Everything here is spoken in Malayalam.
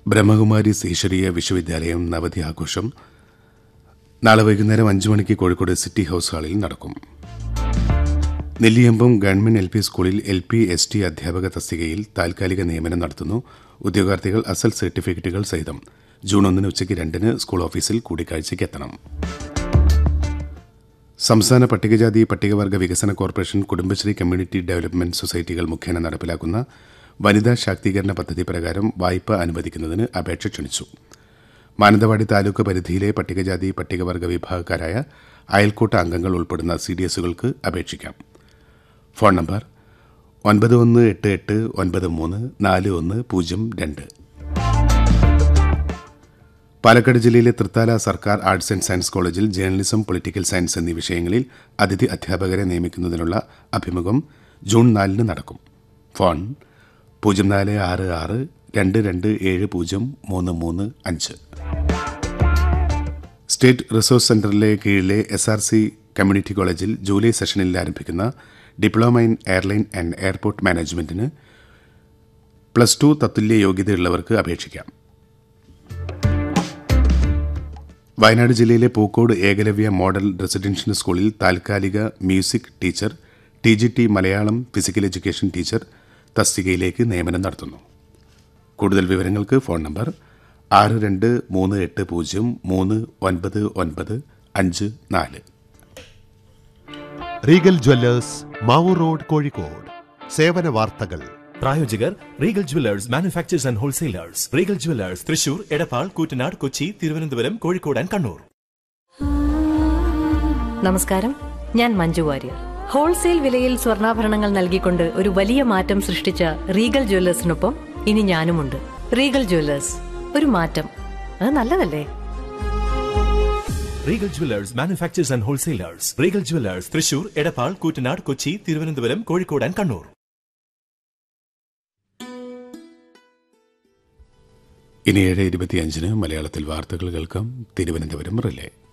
ബ്രഹ്മകുമാരി ഈശ്വരീയ വിശ്വവിദ്യാലയം നവതി ആഘോഷം നാളെ വൈകുന്നേരം അഞ്ചു മണിക്ക് കോഴിക്കോട് സിറ്റി ഹൌസ് ഹാളിൽ നടക്കും നെല്ലിയമ്പം ഗവൺമെന്റ് എൽ പി സ്കൂളിൽ എൽ പി എസ് ടി അധ്യാപക തസ്തികയിൽ താൽക്കാലിക നിയമനം നടത്തുന്നു ഉദ്യോഗാർത്ഥികൾ അസൽ സർട്ടിഫിക്കറ്റുകൾ സഹിതം ജൂൺ ഒന്നിന് ഉച്ചയ്ക്ക് രണ്ടിന് സ്കൂൾ ഓഫീസിൽ കൂടിക്കാഴ്ചയ്ക്ക് എത്തണം സംസ്ഥാന പട്ടികജാതി പട്ടികവർഗ വികസന കോർപ്പറേഷൻ കുടുംബശ്രീ കമ്മ്യൂണിറ്റി ഡെവലപ്മെന്റ് സൊസൈറ്റികൾ മുഖേന നടപ്പിലാക്കുന്ന വനിതാ ശാക്തീകരണ പദ്ധതി പ്രകാരം വായ്പ അനുവദിക്കുന്നതിന് അപേക്ഷ ക്ഷണിച്ചു മാനന്തവാടി താലൂക്ക് പരിധിയിലെ പട്ടികജാതി പട്ടികവർഗ വിഭാഗക്കാരായ അയൽക്കൂട്ട അംഗങ്ങൾ ഉൾപ്പെടുന്ന സി ഡി എസുകൾക്ക് അപേക്ഷിക്കാം ഫോൺ നമ്പർ ഒൻപത് ഒന്ന് എട്ട് എട്ട് ഒൻപത് മൂന്ന് നാല് ഒന്ന് പൂജ്യം രണ്ട് പാലക്കാട് ജില്ലയിലെ തൃത്താല സർക്കാർ ആർട്സ് ആൻഡ് സയൻസ് കോളേജിൽ ജേർണലിസം പൊളിറ്റിക്കൽ സയൻസ് എന്നീ വിഷയങ്ങളിൽ അതിഥി അധ്യാപകരെ നിയമിക്കുന്നതിനുള്ള അഭിമുഖം ജൂൺ നാലിന് നടക്കും ഫോൺ പൂജ്യം നാല് ആറ് ആറ് രണ്ട് രണ്ട് ഏഴ് പൂജ്യം മൂന്ന് മൂന്ന് അഞ്ച് സ്റ്റേറ്റ് റിസോഴ്സ് സെന്ററിലെ കീഴിലെ എസ് ആർ സി കമ്മ്യൂണിറ്റി കോളേജിൽ ജൂലൈ സെഷനിൽ ആരംഭിക്കുന്ന diploma in airline and airport മാനേജ്മെന്റിന് പ്ലസ് ടു തത്തുല്യ യോഗ്യതയുള്ളവർക്ക് അപേക്ഷിക്കാം വയനാട് ജില്ലയിലെ പൂക്കോട് ഏകലവ്യ മോഡൽ റെസിഡൻഷ്യൽ സ്കൂളിൽ താൽക്കാലിക music teacher T G T Malayalam physical education teacher തസ്തികയിലേക്ക് നിയമനം നടത്തുന്നു കൂടുതൽ വിവരങ്ങൾക്ക് ഫോൺ നമ്പർ ആറ് രണ്ട് മൂന്ന് എട്ട് പൂജ്യം മൂന്ന് ഒൻപത് ഒൻപത് അഞ്ച് നാല് Regal Jewellers Mavoor road Kozhikode സേവന വാർത്തകൾ പ്രായോജകർ Regal Jewellers manufacturers and wholesalers Regal Jewellers Thrissur Edappal Koottanad Kochi Thiruvananthapuram Kozhikode and Kannur നമസ്കാരം ഞാൻ മഞ്ജു വാര്യർ ഹോൾസെയിൽ വിലയിൽ സ്വർണ്ണാഭരണങ്ങൾ നൽകിക്കൊണ്ട് ഒരു വലിയ മാറ്റം സൃഷ്ടിച്ച റീഗൽ ജ്വല്ലേഴ്സിനൊപ്പം ഇനി ഞാനുമുണ്ട് റീഗൽ ജ്വല്ലേഴ്സ് ഒരു മാറ്റം അത് നല്ലതല്ലേ Regal Jewellers manufacturers and wholesalers Regal Jewellers Thrissur Edappal Koottanad Kochi Thiruvananthapuram Kozhikode and Kannur ഇനി ഏഴ് ഇരുപത്തിയഞ്ചിന് മലയാളത്തിൽ വാർത്തകൾ കേൾക്കാം തിരുവനന്തപുരം റിലേ